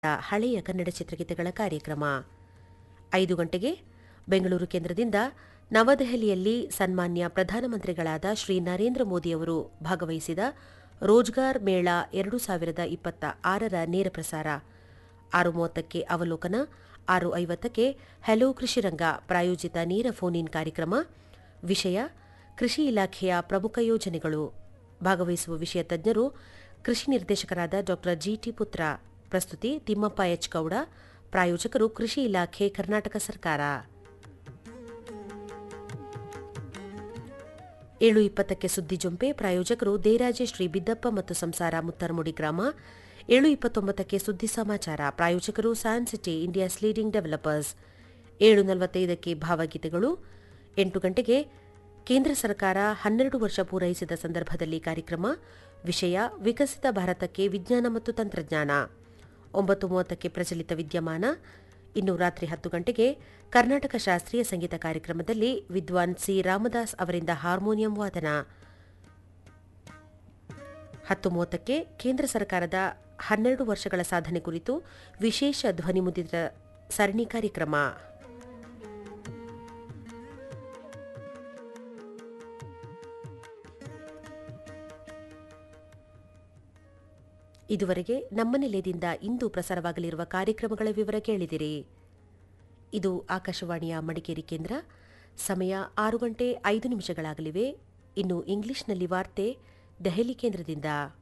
ಹಳೆಯ ಕನ್ನಡ ಚಿತ್ರಗೀತೆಗಳ ಕಾರ್ಯಕ್ರಮ ಐದು ಗಂಟೆಗೆ ಬೆಂಗಳೂರು ಕೇಂದ್ರದಿಂದ ನವದೆಹಲಿಯಲ್ಲಿ ಸನ್ಮಾನ್ಯ ಪ್ರಧಾನಮಂತ್ರಿಗಳಾದ ಶ್ರೀ ನರೇಂದ್ರ ಮೋದಿಯವರು ಭಾಗವಹಿಸಿದ ರೋಜ್ಗಾರ್ ಮೇಳ ಎರಡು ಸಾವಿರದ ಇಪ್ಪತ್ತ ಆರರ ನೇರ ಪ್ರಸಾರ ಆರು ಮೂವತ್ತಕ್ಕೆ ಅವಲೋಕನ ಆರು ಐವತ್ತಕ್ಕೆ ಹಲೋ ಕೃಷಿರಂಗ ಪ್ರಾಯೋಜಿತ ನೇರ ಫೋನ್ ಇನ್ ಕಾರ್ಯಕ್ರಮ ವಿಷಯ ಕೃಷಿ ಇಲಾಖೆಯ ಪ್ರಮುಖ ಯೋಜನೆಗಳು ಭಾಗವಹಿಸುವ ವಿಷಯ ತಜ್ಞರು ಕೃಷಿ ನಿರ್ದೇಶಕರಾದ ಡಾ ಜಿಟಿ ಪುತ್ರ ಪ್ರಸ್ತುತಿ ತಿಮ್ಮಪ್ಪ ಎಚ್ ಗೌಡ ಪ್ರಾಯೋಜಕರು ಕೃಷಿ ಇಲಾಖೆ ಕರ್ನಾಟಕ ಸರ್ಕಾರ ಏಳು ಇಪ್ಪತ್ತಕ್ಕೆ ಸುದ್ದಿ ಜೊಂಪೆ ಪ್ರಾಯೋಜಕರು ದೇರಾಜೆ ಶ್ರೀ ಬಿದ್ದಪ್ಪ ಮತ್ತು ಸಂಸಾರ ಮುತ್ತರಮುಡಿ ಗ್ರಾಮ ಏಳು ಇಪ್ಪತ್ತೊಂಬತ್ತಕ್ಕೆ ಸುದ್ದಿ ಸಮಾಚಾರ ಪ್ರಾಯೋಜಕರು San City India's leading developers ಏಳು ನಲವತ್ತೈದಕ್ಕೆ ಭಾವಗೀತೆಗಳು ಎಂಟು ಗಂಟೆಗೆ ಕೇಂದ್ರ ಸರ್ಕಾರ ಹನ್ನೆರಡು ವರ್ಷ ಪೂರೈಸಿದ ಸಂದರ್ಭದಲ್ಲಿ ಕಾರ್ಯಕ್ರಮ ವಿಷಯ ವಿಕಸಿತ ಭಾರತಕ್ಕೆ ವಿಜ್ಞಾನ ಮತ್ತು ತಂತ್ರಜ್ಞಾನ ಒಂಬತ್ತು ಮೂವತ್ತಕ್ಕೆ ಪ್ರಚಲಿತ ವಿದ್ಯಮಾನ ಇನ್ನು ರಾತ್ರಿ ಹತ್ತು ಗಂಟೆಗೆ ಕರ್ನಾಟಕ ಶಾಸ್ತ್ರೀಯ ಸಂಗೀತ ಕಾರ್ಯಕ್ರಮದಲ್ಲಿ ವಿದ್ವಾನ್ ಸಿ ರಾಮದಾಸ್ ಅವರಿಂದ ಹಾರ್ಮೋನಿಯಂ ವಾದನ ಹತ್ತು ಮೂವತ್ತಕ್ಕೆ ಕೇಂದ್ರ ಸರ್ಕಾರದ ಹನ್ನೆರಡು ವರ್ಷಗಳ ಸಾಧನೆ ಕುರಿತು ವಿಶೇಷ ಧ್ವನಿಮುದ್ರಿತ ಸರಣಿ ಕಾರ್ಯಕ್ರಮ ಇದುವರೆಗೆ ನಮ್ಮ ನಿಲಯದಿಂದ ಇಂದು ಪ್ರಸಾರವಾಗಲಿರುವ ಕಾರ್ಯಕ್ರಮಗಳ ವಿವರ ಕೇಳಿದಿರಿ ಇದು ಆಕಾಶವಾಣಿಯ ಮಡಿಕೇರಿ ಕೇಂದ್ರ ಸಮಯ ಆರು ಗಂಟೆ ಐದು ನಿಮಿಷಗಳಾಗಲಿವೆ ಇನ್ನು ಇಂಗ್ಲಿಷ್ನಲ್ಲಿ ವಾರ್ತೆ ದೆಹಲಿ ಕೇಂದ್ರದಿಂದ